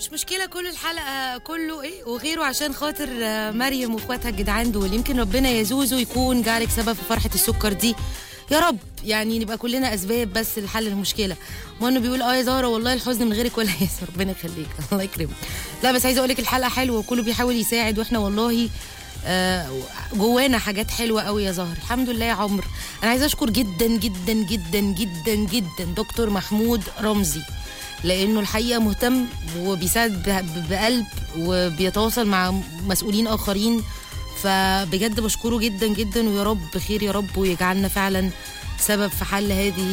مش مشكلة كل الحلقة كله ايه وغيره عشان خاطر آه، مريم واخواتها الجدعان دول يمكن ربنا يزوزو يكون جعلك سبب في فرحة السكر دي يا رب يعني نبقى كلنا اسباب بس لحل المشكله وانه بيقول اه يا زهره والله الحزن من غيرك ولا ياسر ربنا يخليك الله يكرمك لا بس عايزه اقول لك الحلقه حلوه وكله بيحاول يساعد واحنا والله آه، جوانا حاجات حلوه قوي يا زهر الحمد لله يا عمر انا عايزه اشكر جدا جدا جدا جدا جدا دكتور محمود رمزي لانه الحقيقه مهتم وبيساعد ب- بقلب وبيتواصل مع مسؤولين اخرين فبجد بشكره جدا جدا ويا رب خير يا رب ويجعلنا فعلا سبب في حل هذه